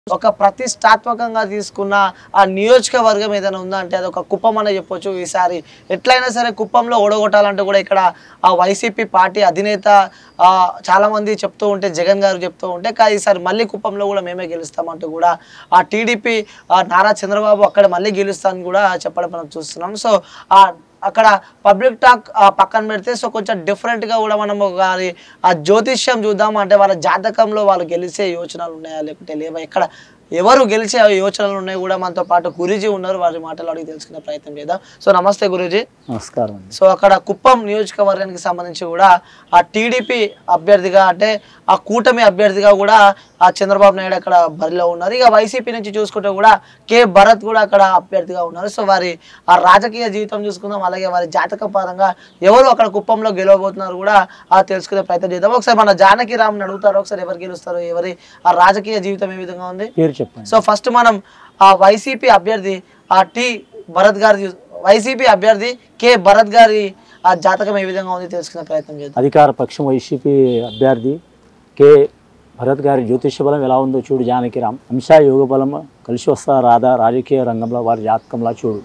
ఒక ప్రతిష్టాత్మకంగా తీసుకున్న ఆ నియోజకవర్గం ఏదైనా ఉందా అంటే అది ఒక కుప్పం అనే చెప్పొచ్చు ఈసారి ఎట్లయినా సరే కుప్పంలో ఓడగొట్టాలంటే కూడా ఇక్కడ ఆ వైసీపీ పార్టీ అధినేత ఆ, చాలా మంది చెప్తూ ఉంటే జగన్ గారు చెప్తూ ఉంటే కానీ ఈసారి మళ్ళీ కుప్పంలో కూడా మేమే గెలుస్తామంటూ కూడా ఆ టీడీపీ నారా చంద్రబాబు అక్కడ మళ్ళీ గెలుస్తానని కూడా చెప్పడం మనం చూస్తున్నాం సో ఆ అక్కడ పబ్లిక్ టాక్ ఆ, పక్కన పెడితే సో కొంచెం different గా కూడా మనం ఒకసారి ఆ జ్యోతిష్యం చూద్దాం అంటే వాళ్ళ జాతకంలో వాళ్ళు గెలిచే యోచనలు ఉన్నాయా లేకుంటే లేవా ఎక్కడ ఎవరు గెలిచే యోచనలు ఉన్నాయి కూడా మనతో పాటు గురూజీ ఉన్నారు వారి మాటలు అడిగి తెలుసుకునే ప్రయత్నం చేద్దాం సో నమస్తే గురూజీ నమస్కారం అండి సో అక్కడ కుప్పం నియోజకవర్గానికి సంబంధించి కూడా ఆ టీడీపీ అభ్యర్థిగా అంటే ఆ కూటమి అభ్యర్థిగా కూడా ఆ చంద్రబాబు నాయుడు అక్కడ బరిలో ఉన్నారు ఇక వైసీపీ నుంచి చూసుకుంటే కూడా కే భరత్ కూడా అక్కడ అభ్యర్థిగా ఉన్నారు సో వారి ఆ రాజకీయ జీవితం చూసుకుందాం అలాగే వారి జాతక పరంగా ఎవరు అక్కడ కుప్పంలో గెలవబోతున్నారు కూడా ఆ తెలుసుకునే ప్రయత్నం చేద్దాం ఒకసారి మన జానకి రామ్ని అడుగుతారు ఒకసారి ఎవరు గెలుస్తారు ఎవరి ఆ రాజకీయ జీవితం ఏ విధంగా ఉంది పేరు చెప్పండి సో ఫస్ట్ మనం ఆ వైసీపీ అభ్యర్థి ఆ టి భరత్ గారి వైసీపీ అభ్యర్థి కె భరత్ గారి ఆ జాతకం ఏ విధంగా ఉంది తెలుసుకునే ప్రయత్నం చేద్దాం అధికార పక్షం వైసీపీ అభ్యర్థి కె భరత్ గారి జ్యోతిష బలం ఎలా ఉందో చూడు జానకిరామ్ అంశ యోగ బలం కలిసి వస్తా రాదా రాజకీయ రంగంలో వారి జాతకంలా చూడు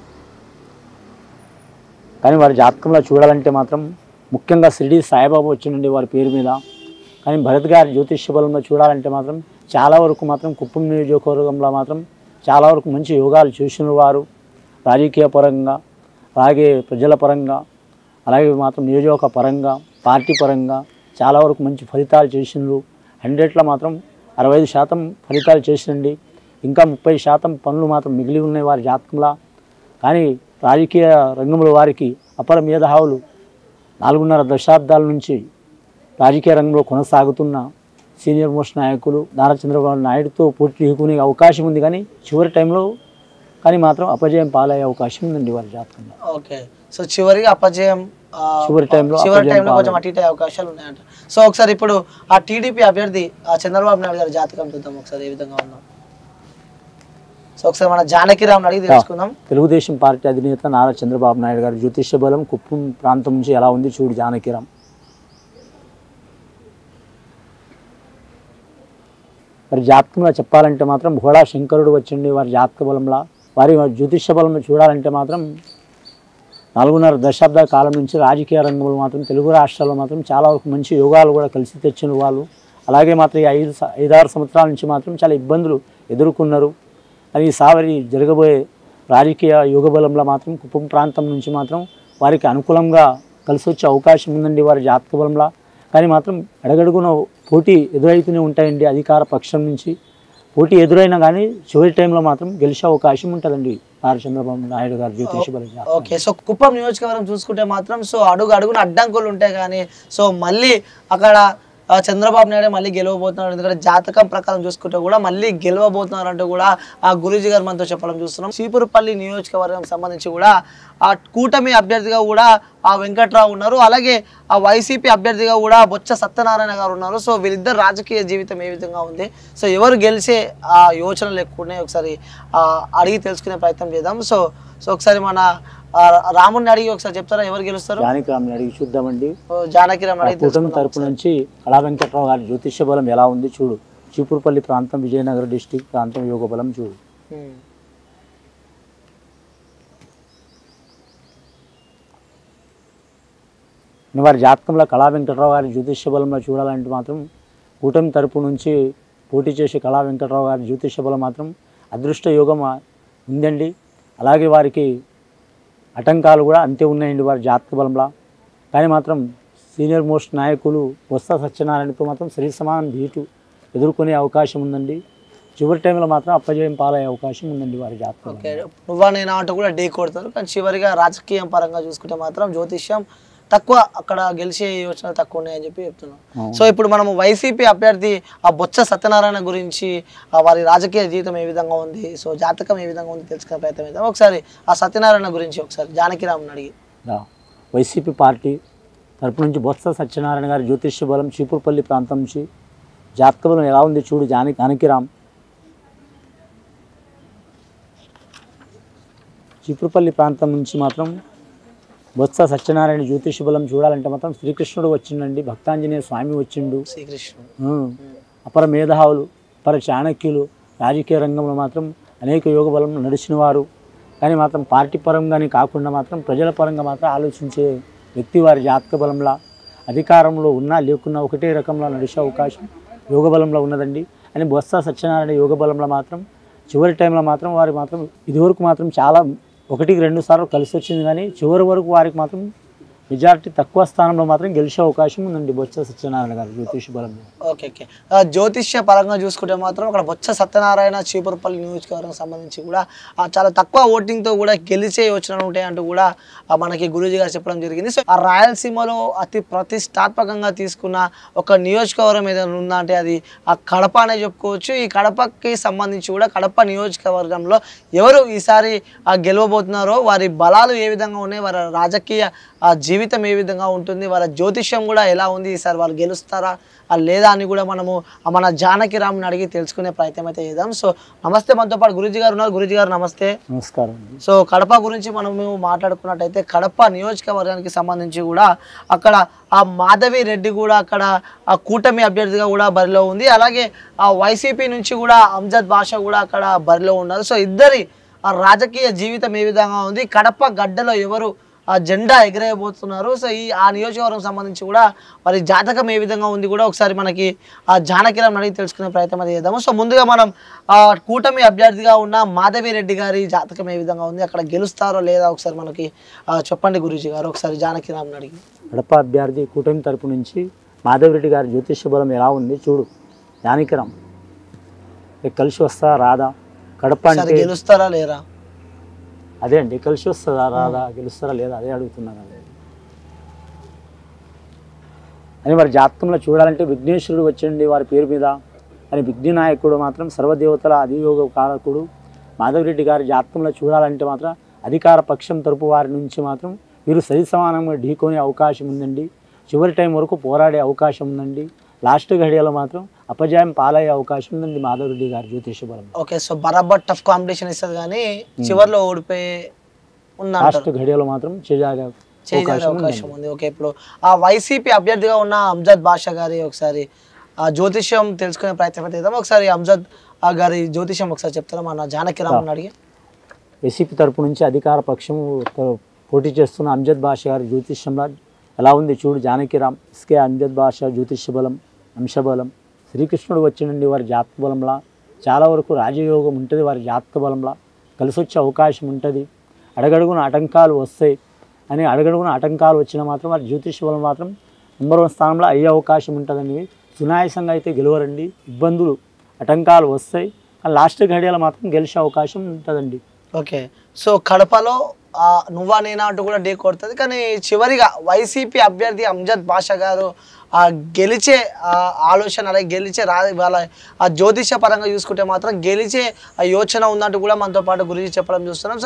కానీ వారి జాతకంలో చూడాలంటే మాత్రం ముఖ్యంగా షిరిడి సాయిబాబా వచ్చిండండి వారి పేరు మీద కానీ భరత్ గారి జ్యోతిష బలంలో చూడాలంటే మాత్రం చాలా వరకు మాత్రం కుప్పం నియోజకవర్గంలో మాత్రం చాలా వరకు మంచి యోగాలు చూసిన వారు రాజకీయ పరంగా అలాగే ప్రజల పరంగా అలాగే మాత్రం నియోజక పరంగా పార్టీ పరంగా చాలా వరకు మంచి ఫలితాలు చేసిండ్రు హండ్రెడ్లో మాత్రం అరవై ఐదు శాతం ఫలితాలు చేసిండి ఇంకా ముప్పై శాతం పనులు మాత్రం మిగిలి ఉన్నాయి వారి జాతకంలో కానీ రాజకీయ రంగంలో వారికి అపర మేధావులు నాలుగున్నర దశాబ్దాల నుంచి రాజకీయ రంగంలో కొనసాగుతున్న సీనియర్ మోస్ట్ నాయకులు నారా చంద్రబాబు నాయుడుతో పోటీ ఢీకునే అవకాశం ఉంది కానీ చివరి టైంలో కానీ మాత్రం అపజయం పాలయ్యే అవకాశం ఉందండి వారి జాతకంలో ఓకే సో చివరిగా అపజయం ఆ, చివరి టైంలో చివరి అపజయం టైంలో కొంచెం పాలయ్యే. అటు ఇటు అయ్యే అవకాశాలు ఉన్నాయంట సో ఒకసారి ఇప్పుడు ఆ టీడీపీ అభ్యర్థి ఆ చంద్రబాబు నాయుడు గారి జాతకం చూద్దాం ఒకసారి ఏ విధంగా ఉందో సో ఒకసారి మన జానకి రామ్ని అడిగి తెలుసుకుందాం తెలుగుదేశం పార్టీ అధినేత నారా చంద్రబాబు నాయుడు గారి జ్యోతిష్య బలం కుప్పం ప్రాంతం నుంచి ఎలా ఉంది చూడు జానకిరామ్ వారి జాతకంలో చెప్పాలంటే మాత్రం భోళా శంకరుడు వచ్చిండి వారి జాతక బలంలా వారి జ్యోతిష్య బలం చూడాలంటే మాత్రం నాలుగున్నర దశాబ్దాల కాలం నుంచి రాజకీయ రంగంలో మాత్రం తెలుగు రాష్ట్రాల్లో మాత్రం చాలా వరకు మంచి యోగాలు కూడా కలిసి తెచ్చిన వాళ్ళు అలాగే మాత్రం ఈ ఐదు స- ఐదారు సంవత్సరాల నుంచి మాత్రం చాలా ఇబ్బందులు ఎదుర్కొన్నారు అని సావరి జరగబోయే రాజకీయ యుగ బలంలో మాత్రం కుప్పం ప్రాంతం నుంచి మాత్రం వారికి అనుకూలంగా కలిసి వచ్చే అవకాశం ఉందండి వారి జాతక బలంలో కానీ మాత్రం అడగడుగున పోటీ ఎదురైతూనే ఉంటాయండి అధికార పక్షం నుంచి పోటీ ఎదురైనా కానీ చివరి టైంలో మాత్రం గెలిచే అవకాశం ఉంటుందండి నారా చంద్రబాబు నాయుడు గారి జ్యోతిష బల జాతకం. ఓకే సో కుప్పం నియోజకవర్గం చూసుకుంటే మాత్రం సో అడుగు అడుగున అడ్డంకులు ఉంటాయి కానీ సో మళ్ళీ అక్కడ ఆ, చంద్రబాబు నాయుడు మళ్ళీ గెలవబోతున్నారు ఎందుకంటే జాతకం ప్రకారం చూసుకుంటే కూడా మళ్ళీ గెలవబోతున్నారు అంటూ కూడా ఆ గురూజీ గారు మనతో చెప్పడం చూస్తున్నాం చీపురుపల్లి నియోజకవర్గం సంబంధించి కూడా ఆ కూటమి అభ్యర్థిగా కూడా ఆ వెంకట్రావు ఉన్నారు అలాగే ఆ వైసీపీ అభ్యర్థిగా కూడా బొచ్చ సత్యనారాయణ గారు ఉన్నారు సో వీళ్ళిద్దరు రాజకీయ జీవితం ఏ విధంగా ఉంది సో ఎవరు గెలిచే ఆ యోచనలు ఎక్కువ ఉన్నాయి ఒకసారి ఆ, అడిగి తెలుసుకునే ప్రయత్నం చేద్దాం సో సో ఒకసారి మన ఆ, రాముడిని అడిగి ఒకసారి చెప్తారా ఎవరు గెలుస్తారు జానకిరామ్ని అడిగి చూద్దామండి ఓ, జానకిరామ్ అడిగి కూటమి తెలుసుకుందాం తరపు నుంచి కళా వెంకట్రావు గారి జ్యోతిష్య బలం ఎలా ఉంది చూడు చీపురుపల్లి ప్రాంతం విజయనగరం డిస్టిక్ ప్రాంతం యోగ బలం చూడు ఉమ్. వారి జాతకంలో కళా వెంకట్రావు గారి జ్యోతిష్య బలంలో చూడాలంటే మాత్రం కూటమి తరపు నుంచి పోటీ చేసే కళా వెంకట్రావు గారి జ్యోతిష్య బలం మాత్రం అదృష్ట యోగం ఆ- ఉందండి అలాగే వారికి ఆటంకాలు కూడా అంతే ఉన్నాయండి వారి జాతక బలంలో కానీ మాత్రం సీనియర్ మోస్ట్ నాయకులు బొత్స సత్యనారాయణతో మాత్రం సరి సమానం ధీటు ఎదుర్కొనే అవకాశం ఉందండి చివరి టైంలో మాత్రం అప్పజయం పాలయ్యే అవకాశం ఉందండి వారి జాతకం ఓకే నువ్వా నేను అంటూ కూడా ఢీ కొడతారు కానీ చివరిగా రాజకీయం పరంగా చూసుకుంటే మాత్రం జ్యోతిష్యం తక్కువ అక్కడ గెలిచే యోచన తక్కువ ఉన్నాయని చెప్పి చెప్తున్నాం అవును. సో ఇప్పుడు మనము వైసీపీ అభ్యర్థి ఆ బొత్స సత్యనారాయణ గురించి ఆ వారి రాజకీయ జీవితం ఏ విధంగా ఉంది సో జాతకం ఏ విధంగా ఉంది తెలుసుకునే ప్రయత్నం చేద్దాం ఒకసారి ఆ సత్యనారాయణ గురించి ఒకసారి జానకిరామ్ని అడిగి దా. వైసీపీ పార్టీ తరపు నుంచి బొత్స సత్యనారాయణ గారి జ్యోతిష్య బలం చీపురుపల్లి ప్రాంతం నుంచి జాతక బలం ఎలా ఉంది చూడు జాని జానకిరామ్ చీపురుపల్లి ప్రాంతం నుంచి మాత్రం బొత్స సత్యనారాయణ జ్యోతిష బలం చూడాలంటే మాత్రం శ్రీకృష్ణుడు వచ్చిండండి భక్తాంజనేయ స్వామి వచ్చిండు శ్రీకృష్ణుడు ఉమ్. అపర మేధావులు అపర చాణక్యులు రాజకీయ రంగంలో మాత్రం అనేక యోగ బలం నడిచిన వారు కానీ మాత్రం పార్టీ పరంగానే కాకుండా మాత్రం ప్రజల పరంగా మాత్రం ఆలోచించే వ్యక్తి వారి జాతక బలంలా అధికారంలో ఉన్నా లేకున్నా ఒకటే రకంలో నడిచే అవకాశం యోగ బలంలో ఉన్నదండి అని బొత్స సత్యనారాయణ యోగ బలంలో మాత్రం చివరి టైంలో మాత్రం వారు మాత్రం ఇదివరకు మాత్రం చాలా ఒకటికి రెండు సార్లు కలిసి వచ్చింది కానీ చివరి వరకు వారికి మాత్రం మెజారిటీ తక్కువ స్థానంలో మాత్రం గెలిచే అవకాశం ఉందండి బొత్స సత్యనారాయణ గారు జ్యోతిష బలంలో ఓకే ఓకే ఆ, జ్యోతిష్య పరంగా చూసుకుంటే మాత్రం అక్కడ బొత్స సత్యనారాయణ చీపురపల్లి నియోజకవర్గం సంబంధించి కూడా ఆ, చాలా తక్కువ ఓటింగ్తో కూడా గెలిచే యోచనలు ఉంటాయి అంటూ కూడా ఆ, మనకి గురూజీ గారు చెప్పడం జరిగింది సో ఆ రాయలసీమలో అతి ప్రతిష్టాత్మకంగా తీసుకున్న ఒక నియోజకవర్గం ఏదైనా ఉందా అంటే అది ఆ కడప అనే చెప్పుకోవచ్చు ఈ కడపకి సంబంధించి కూడా కడప నియోజకవర్గంలో ఎవరు ఈసారి ఆ గెలవబోతున్నారో వారి బలాలు ఏ విధంగా ఉన్నాయి వారి రాజకీయ ఆ జీవితం ఏ విధంగా ఉంటుంది వాళ్ళ జ్యోతిష్యం కూడా ఎలా ఉంది ఈసారి వాళ్ళు గెలుస్తారా ఆ లేదా అని కూడా మనము ఆ మన జానకి రామ్ని అడిగి తెలుసుకునే ప్రయత్నం అయితే చేద్దాం సో నమస్తే మనతో పాటు గురుజీ గారు ఉన్నారు గురుజీ గారు నమస్తే నమస్కారం అండి సో కడప గురించి మనము మాట్లాడుకున్నట్టయితే కడప నియోజకవర్గానికి సంబంధించి కూడా అక్కడ ఆ మాధవి రెడ్డి కూడా అక్కడ ఆ కూటమి అభ్యర్థిగా కూడా బరిలో ఉంది అలాగే ఆ వైసీపీ నుంచి కూడా అంజద్ బాషా కూడా అక్కడ బరిలో ఉన్నారు సో ఇద్దరి ఆ రాజకీయ జీవితం ఏ విధంగా ఉంది కడప గడ్డలో ఎవరు ఆ జెండా ఎగిరేయబోతున్నారు సో ఈ ఆ నియోజకవర్గం సంబంధించి కూడా వారి జాతకం ఏ విధంగా ఉంది కూడా ఒకసారి మనకి ఆ జానకిరామ్ అడిగి తెలుసుకునే ప్రయత్నం అది చేద్దాము సో ముందుగా మనం ఆ కూటమి అభ్యర్థిగా ఉన్న మాధవి రెడ్డి గారి జాతకం ఏ విధంగా ఉంది అక్కడ గెలుస్తారో లేదా ఒకసారి మనకి ఆ, చెప్పండి గురూజీ గారు ఒకసారి జానకిరామ్ని అడిగి కడప అభ్యర్థి కూటమి తరపు నుంచి మాధవరెడ్డి గారి జ్యోతిష బలం ఎలా ఉంది చూడు జానకిరామ్ ఇక కలిసి వస్తా రాదా కడప ఒకసారి అంటే గెలుస్తారా లేరా అదే అండి కలిసి వస్తుందా రాదా గెలుస్తారా లేదా అదే అడుగుతున్నాను అండి అని వారి జాతకంలో చూడాలంటే విఘ్నేశ్వరుడు వచ్చండి వారి పేరు మీద అని విఘ్న నాయకుడు మాత్రం సర్వదేవతల అధియోగ కారకుడు మాధవరెడ్డి గారి జాతకంలో చూడాలంటే మాత్రం అధికార పక్షం తరపు వారి నుంచి మాత్రం వీరు సరి సమానంగా ఢీకొనే అవకాశం ఉందండి చివరి టైం వరకు పోరాడే అవకాశం ఉందండి లాస్ట్ ఘడియలో మాత్రం అపజయం పాలయ్యే అవకాశం ఉందండి మాధవరెడ్డి గారి జ్యోతిష బలం ఓకే సో బరాబర్ టఫ్ కాంపిటీషన్ ఇస్తుంది కానీ చివర్లో ఓడిపోయి ఉందంటారు లాస్ట్ ఘడియలో మాత్రం చేజాగే చేసే అవకాశం అవకాశం ఉందండి ఉంది ఓకే ఇప్పుడు ఆ వైసీపీ అభ్యర్థిగా ఉన్న అంజద్ బాషా గారి ఒకసారి ఆ జ్యోతిష్యం తెలుసుకునే ప్రయత్నం అయితే చేద్దాం ఒకసారి అంజద్ ఆ గారి జ్యోతిష్యం ఒకసారి చెప్తారా మన జానకి రామన్ అడిగి ఎసిపి తరపు నుంచి అధికార పక్షం త- పోటీ చేస్తున్న అంజద్ బాష గారి జ్యోతిష్యంలో ఎలా ఉంది చూడు జానకిరామ్ ఇస్కే అంజద్ బాష జ్యోతిష్య బలం అంశబలం శ్రీకృష్ణుడు వచ్చినండి వారి జాతక బలంలా చాలా వరకు రాజయోగం ఉంటుంది వారి జాతక బలంలా కలిసి వచ్చే అవకాశం ఉంటుంది అడగడుగున ఆటంకాలు వస్తాయి అని అడగడుగున ఆటంకాలు వచ్చినా మాత్రం వారి జ్యోతిష్య బలం మాత్రం నెంబర్ వన్ స్థానంలో అయ్యే అవకాశం ఉంటుందని సునాయాసంగా అయితే గెలవరండి ఇబ్బందులు ఆటంకాలు వస్తాయి కానీ లాస్ట్ ఘడియలో మాత్రం గెలిచే అవకాశం ఉంటుందండి ఓకే సో కడపలో ఆ, నువ్వా నేనా అంటూ కూడా ఢీ కొడుతుంది కానీ చివరిగా వైసీపీ అభ్యర్థి అంజద్ బాషా గారు ఆ గెలిచే ఆ ఆలోచన అలాగే గెలిచే రా వాళ్ళ ఆ జ్యోతిష పరంగా చూసుకుంటే మాత్రం గెలిచే ఆ యోచన ఉందంటూ కూడా మనతో పాటు గురించి చెప్పడం చూస్తున్నాం సో